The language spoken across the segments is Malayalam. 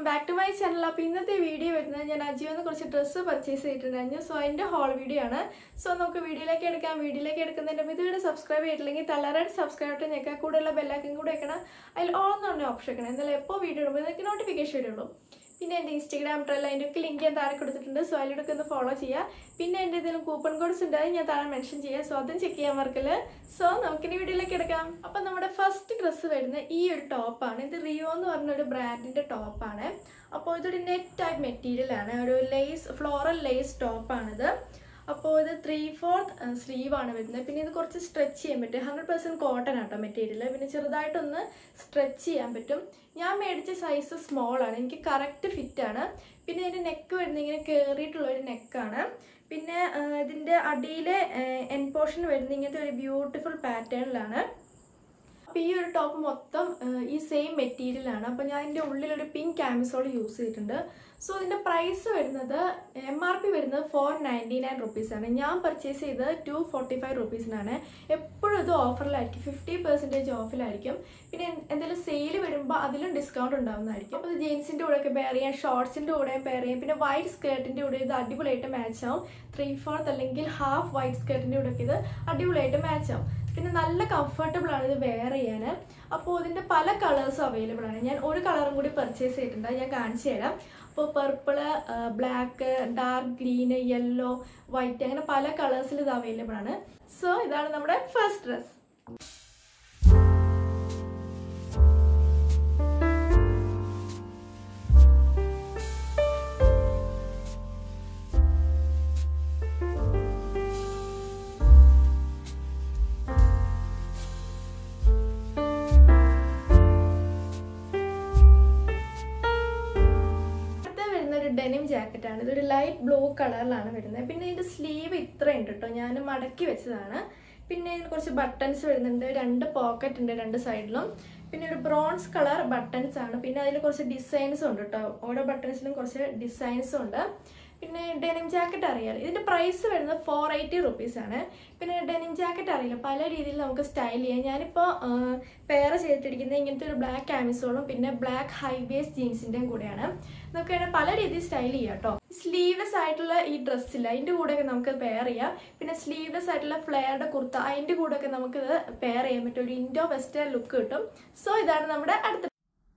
ബാക്ക് ടു മൈ ചാനൽ അപ്പോൾ ഇന്നത്തെ വീഡിയോ വരുന്നത് ഞാൻ അജിയോന്ന് കുറച്ച് ഡ്രസ്സ് പർച്ചേസ് ചെയ്തിട്ടുണ്ടായിരുന്നു സോ അതിൻ്റെ ഹോൾ വീഡിയോ ആണ് സോ നമുക്ക് വീഡിയോയിലേക്ക് എടുക്കാം വീഡിയോയിലേക്ക് എടുക്കുന്നതിൻ്റെ ഇതുവരെ സബ്സ്ക്രൈബ് ചെയ്തിട്ടില്ലെങ്കിൽ തളരായിട്ട് സബ്സ്ക്രൈബ് ചെയ്ത് ഞെക്കുക കൂടെയുള്ള ബെല്ലാക്കും കൂടെ വെക്കണം അതിൽ ഓൾ എന്ന് പറഞ്ഞ ഓപ്ഷൻ വെക്കണം എന്നാലും എപ്പോൾ വീഡിയോ ഇടുമ്പോൾ നിങ്ങൾക്ക് നോട്ടിഫിക്കേഷൻ വരുള്ളൂ പിന്നെ എൻ്റെ ഇൻസ്റ്റാഗ്രാം ട്രെല്ല അതിൻ്റെ ഒക്കെ ലിങ്ക് ഞാൻ താഴെ കൊടുത്തിട്ടുണ്ട് സോ അതിലൂടെ ഒന്ന് ഫോളോ ചെയ്യുക പിന്നെ എൻ്റെ എന്തെങ്കിലും കൂപ്പൺ കോഡ്സ് ഉണ്ട് അത് ഞാൻ താഴെ മെൻഷൻ ചെയ്യാം സോ അതും ചെക്ക് ചെയ്യാൻ മറക്കല് സോ നമുക്കിനി വീഡിയോയിലേക്ക് എടുക്കാം അപ്പം നമ്മുടെ ഫസ്റ്റ് ഡ്രസ്സ് വരുന്ന ഈ ഒരു ടോപ്പാണ് ഇത് റിയോ എന്ന് പറഞ്ഞ ഒരു ബ്രാൻഡിൻ്റെ ടോപ്പാണ് അപ്പോൾ ഇതൊരു നെറ്റ് ടൈപ്പ് മെറ്റീരിയൽ ആണ് ഒരു ലേസ് ഫ്ലോറൽ ലേസ് ടോപ്പാണിത് അപ്പോൾ ഇത് ത്രീ ഫോർത്ത് സ്ലീവ് ആണ് വരുന്നത് പിന്നെ ഇത് കുറച്ച് സ്ട്രെച്ച് ചെയ്യാൻ പറ്റും ഹൺഡ്രഡ് പെർസെൻറ്റ് കോട്ടൺ ആട്ടോ മെറ്റീരിയൽ പിന്നെ ചെറുതായിട്ടൊന്ന് സ്ട്രെച്ച് ചെയ്യാൻ പറ്റും ഞാൻ മേടിച്ച സൈസ് സ്മോൾ ആണ് എനിക്ക് കറക്റ്റ് ഫിറ്റ് ആണ് പിന്നെ ഇതിൻ്റെ നെക്ക് വരുന്നത് ഇങ്ങനെ കയറിയിട്ടുള്ള ഒരു നെക്കാണ് പിന്നെ ആ, ഇതിൻ്റെ അടിയിലെ എൻ പോർഷൻ വരുന്നത് ഇങ്ങനത്തെ ഒരു ബ്യൂട്ടിഫുൾ പാറ്റേണിലാണ് അപ്പോൾ ഈ ഒരു ടോപ്പ് മൊത്തം ആ, ഈ സെയിം മെറ്റീരിയൽ ആണ് അപ്പോൾ ഞാൻ ഇതിൻ്റെ ഉള്ളിലൊരു പിങ്ക് ക്യാമിസോൾ യൂസ് ചെയ്തിട്ടുണ്ട് സോ ഇതിൻ്റെ പ്രൈസ് വരുന്നത് എം ആർ പി വരുന്നത് ഫോർ നയൻറ്റി നയൻ റുപ്പീസാണ് ഞാൻ പർച്ചേസ് ചെയ്തത് ടു ഫോർട്ടി ഫൈവ് റുപ്പീസിനാണ് എപ്പോഴും ഇത് ഓഫറിലായിരിക്കും ഫിഫ്റ്റി പെർസെൻറ്റേജ് ഓഫിലായിരിക്കും പിന്നെ എന്തെങ്കിലും സെയിൽ വരുമ്പോൾ അതിലും ഡിസ്കൗണ്ട് ഉണ്ടാവുന്നതായിരിക്കും അപ്പോൾ ഇത് ജീൻസിൻ്റെ കൂടെ ഒക്കെ പെയർ ചെയ്യാം ഷോർട്സിൻ്റെ കൂടെ പെയർ ചെയ്യാം പിന്നെ വൈറ്റ് സ്കേർട്ടിൻ്റെ കൂടെ ഇത് അടിപൊളിയായിട്ട് മാച്ച് ആവും ത്രീ ഫോർത്ത് അല്ലെങ്കിൽ ഹാഫ് വൈറ്റ് സ്കേർട്ടിൻ്റെ കൂടെ ഒക്കെ ഇത് അടിപൊളിയായിട്ട് മാച്ച് ആവും പിന്നെ നല്ല കംഫർട്ടബിൾ ആണ് ഇത് വെയർ ചെയ്യാൻ അപ്പോൾ ഇതിൻ്റെ പല കളേഴ്സും അവൈലബിൾ ആണ് ഞാൻ ഒരു കളറും കൂടി പർച്ചേസ് ചെയ്തിട്ടുണ്ട് അത് ഞാൻ കാണിച്ചു തരാം അപ്പോൾ purple black dark green yellow white അങ്ങനെ പല കളേഴ്സിൽ ഇത് അവൈലബിൾ ആണ് സോ ഇതാണ് നമ്മുടെ ഫസ്റ്റ് ഡ്രസ് അടുത്ത വരുന്ന ഒരു ഡെനിം ജാക്കറ്റ് ആണ് ഇതൊരു ലൈറ്റ് ബ്ലൂ കളറിലാണ് വരുന്നത് പിന്നെ ഇതിന്റെ സ്ലീവ് ഇത്ര ഉണ്ട് കേട്ടോ ഞാൻ മടക്കി വെച്ചതാണ് പിന്നെ ഇതിന് കുറച്ച് ബട്ടൺസ് വരുന്നുണ്ട് രണ്ട് പോക്കറ്റ് ഉണ്ട് രണ്ട് സൈഡിലും പിന്നെ ഒരു ബ്രോൺസ് കളർ ബട്ടൺസ് ആണ് പിന്നെ അതിൽ കുറച്ച് ഡിസൈൻസും ഉണ്ട് കേട്ടോ ഓരോ ബട്ടൺസിലും കുറച്ച് ഡിസൈൻസും ഉണ്ട് പിന്നെ ഡെനിം ജാക്കറ്റ് അറിയാലോ ഇതിന്റെ പ്രൈസ് വരുന്നത് ഫോർ എയ്റ്റി റുപ്പീസ് ആണ് പിന്നെ ഡെനിം ജാക്കറ്റ് അറിയില്ല പല രീതിയിൽ നമുക്ക് സ്റ്റൈൽ ചെയ്യാം ഞാനിപ്പോൾ പെയർ ചെയ്തിട്ടിരിക്കുന്നത് ഇങ്ങനത്തെ ഒരു ബ്ലാക്ക് ആമിസോളും പിന്നെ ബ്ലാക്ക് ഹൈവേസ് ജീൻസിൻ്റെയും കൂടെയാണ് നമുക്ക് വേണേൽ പല രീതിയിൽ സ്റ്റൈൽ ചെയ്യാം കേട്ടോ സ്ലീവ്ലെസ് ആയിട്ടുള്ള ഈ ഡ്രസ്സില്ല അതിൻ്റെ കൂടെയൊക്കെ നമുക്ക് പെയർ ചെയ്യാം പിന്നെ സ്ലീവ്ലെസ് ആയിട്ടുള്ള ഫ്ലെയറുടെ കുർത്ത അതിൻ്റെ കൂടെയൊക്കെ നമുക്ക് ഇത് പെയർ ചെയ്യാൻ പറ്റും ഒരു ഇൻഡോ വെസ്റ്റേൺ ലുക്ക് കിട്ടും സോ ഇതാണ് നമ്മുടെ അടുത്ത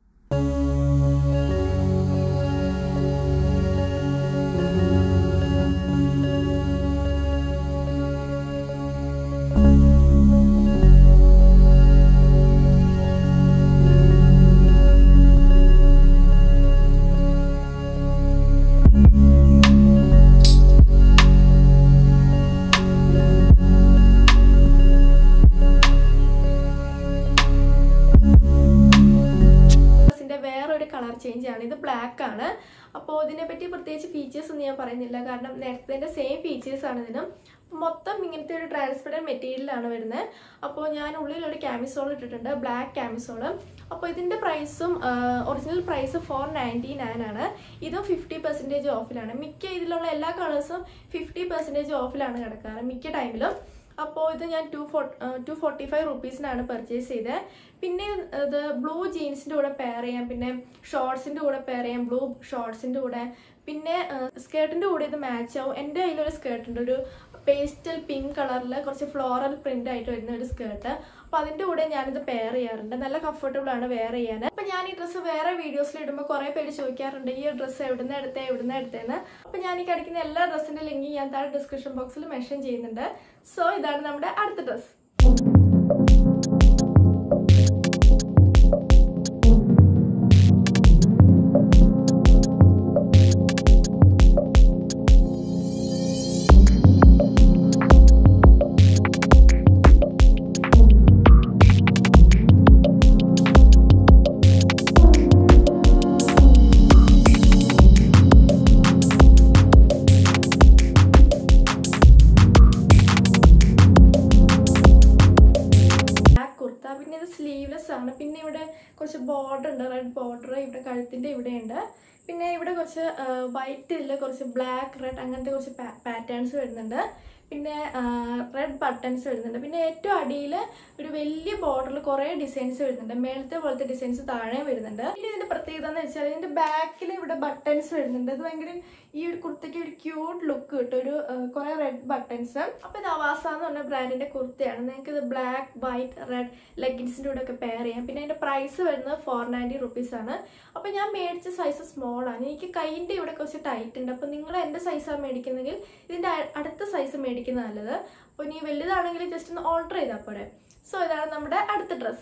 ഡ്രസ്സിന്റെ വേറൊരു കളർ ചേഞ്ച് ആണ് ഇത് ബ്ലാക്ക് ആണ് അപ്പോൾ ഇതിനെപ്പറ്റി പ്രത്യേകിച്ച് ഫീച്ചേഴ്സ് ഒന്നും ഞാൻ പറയുന്നില്ല കാരണം നേരത്തെ സെയിം ഫീച്ചേഴ്സ് ആണ് ഇതിനും മൊത്തം ഇങ്ങനത്തെ ഒരു ട്രാൻസ്പെറൻറ്റ് മെറ്റീരിയലാണ് വരുന്നത് അപ്പോൾ ഞാൻ ഉള്ളിലൊരു ക്യാമിസോൾ ഇട്ടിട്ടുണ്ട് ബ്ലാക്ക് ക്യാമിസോൾ അപ്പോൾ ഇതിൻ്റെ പ്രൈസും original price four ninety nine ആണ് ഇതും ഫിഫ്റ്റി പെർസെൻറ്റേജ് ഓഫിലാണ് മിക്ക ഇതിലുള്ള എല്ലാ കളേഴ്സും ഫിഫ്റ്റി പെർസെൻറ്റേജ് ഓഫിലാണ് കിടക്കാറ് മിക്ക ടൈമിലും അപ്പോൾ ഇത് ഞാൻ two four two forty five റുപ്പീസിനാണ് പർച്ചേസ് ചെയ്തത് പിന്നെ ഇത് ബ്ലൂ ജീൻസിൻ്റെ കൂടെ പെയർ ചെയ്യാം പിന്നെ ഷോർട്സിൻ്റെ കൂടെ പെയർ ചെയ്യാം ബ്ലൂ ഷോർട്സിൻ്റെ കൂടെ പിന്നെ സ്കേർട്ടിൻ്റെ കൂടെ ഇത് മാച്ച് ആവും എൻ്റെ കയ്യിലൊരു സ്കേർട്ട് ഉണ്ട് ഒരു പേസ്റ്റൽ പിങ്ക് കളറിൽ കുറച്ച് ഫ്ലോറൽ പ്രിൻ്റ് ആയിട്ട് വരുന്ന ഒരു സ്കേർട്ട് അപ്പോൾ അതിൻ്റെ കൂടെ ഞാനിത് പെയർ ചെയ്യാറുണ്ട് നല്ല കംഫർട്ടബിൾ ആണ് വെയർ ചെയ്യാൻ അപ്പോൾ ഞാൻ ഈ ഡ്രസ്സ് വേറെ വീഡിയോസിൽ ഇടുമ്പോൾ കുറേ പേര് ചോദിക്കാറുണ്ട് ഈ ഡ്രസ്സ് എവിടുന്ന് എടുത്തേ എവിടുന്ന് എടുത്തേന്ന് അപ്പോൾ ഞാൻ ഈ കിടക്കുന്ന എല്ലാ ഡ്രസ്സിൻ്റെ ലിങ്ക് ഞാൻ താഴെ ഡിസ്ക്രിപ്ഷൻ ബോക്സിൽ മെൻഷൻ ചെയ്യുന്നുണ്ട് സോ ഇതാണ് നമ്മുടെ അടുത്ത ഡ്രസ്സ് ബ്ലാക്ക് കുർത്ത പിന്നെ ഇത് സ്ലീവ്ലെസ് ആണ് പിന്നെ ഇവിടെ കുറച്ച് ബോർഡർ ഉണ്ട് റെഡ് ബോർഡർ ഇവിടെ കഴുത്തിൻ്റെ ഇവിടെ ഉണ്ട് പിന്നെ ഇവിടെ കുറച്ച് വൈറ്റിൽ കുറച്ച് ബ്ലാക്ക് റെഡ് അങ്ങനത്തെ കുറച്ച് പാറ്റേൺസ് വരുന്നുണ്ട് പിന്നെ റെഡ് ബട്ടൺസ് വരുന്നുണ്ട് പിന്നെ ഏറ്റവും അടിയിൽ ഒരു വലിയ ബോർഡറിൽ കുറേ ഡിസൈൻസ് വരുന്നുണ്ട് മേളത്തെ പോലത്തെ ഡിസൈൻസ് താഴെ വരുന്നുണ്ട് പിന്നെ ഇതിന്റെ പ്രത്യേകത എന്ന് വെച്ചാൽ ഇതിന്റെ ബാക്കിൽ ഇവിടെ ബട്ടൺസ് വരുന്നുണ്ട് അത് ഭയങ്കര ഈ ഒരു കുർത്തയ്ക്ക് ഒരു ക്യൂട്ട് ലുക്ക് കിട്ടും ഒരു കുറെ റെഡ് ബട്ടൺസ് അപ്പൊ ഇത് അവാസ എന്ന് പറഞ്ഞ ബ്രാൻഡിന്റെ കുർത്തയാണ് നിങ്ങൾക്ക് ഇത് ബ്ലാക്ക് വൈറ്റ് റെഡ് ലെഗിൻസിന്റെ കൂടെ ഒക്കെ പെയർ ചെയ്യാം പിന്നെ അതിന്റെ പ്രൈസ് വരുന്നത് ഫോർ നയൻറ്റി റുപ്പീസ് ആണ് അപ്പൊ ഞാൻ മേടിച്ച സൈസ് സ്മോൾ ആണ് എനിക്ക് കൈയിന്റെ ഇവിടെ കുറച്ച് ടൈറ്റ് ഉണ്ട് അപ്പൊ നിങ്ങൾ എന്റെ സൈസാണ് മേടിക്കുന്നെങ്കിൽ ഇതിന്റെ അ- അടുത്ത സൈസ് മേടിക്കുന്നത് നല്ലത് അപ്പൊ ഇനി വലുതാണെങ്കിൽ ജസ്റ്റ് ഒന്ന് ഓൾട്ടർ ചെയ്താൽ പോരെ സോ ഇതാണ് നമ്മുടെ അടുത്ത ഡ്രസ്സ്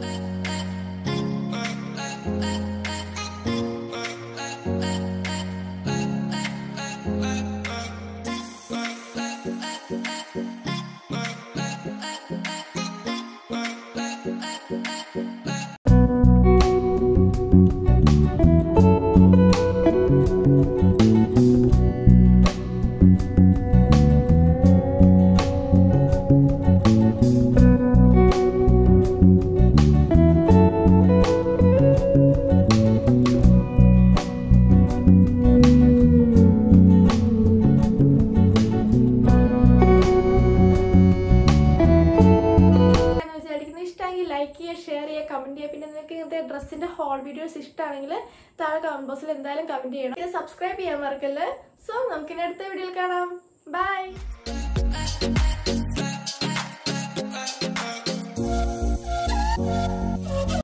എന്ന് വിചാരിക്കുന്നത് ഇഷ്ടമെങ്കിൽ ലൈക്ക് ചെയ്യുക ഷെയർ ചെയ്യുക കമന്റ് ചെയ്യുക പിന്നെ നിങ്ങൾക്ക് ഇങ്ങനത്തെ ഡ്രസ്സിന്റെ ഹോൾ വീഡിയോസ് ഇഷ്ടമാണെങ്കിൽ താഴെ കമന്റ് ബോക്സിൽ എന്തായാലും കമന്റ് ചെയ്യണം പിന്നെ സബ്സ്ക്രൈബ് ചെയ്യാൻ മറക്കല്ലേ സോ നമുക്കിനി അടുത്ത വീഡിയോയിൽ കാണാം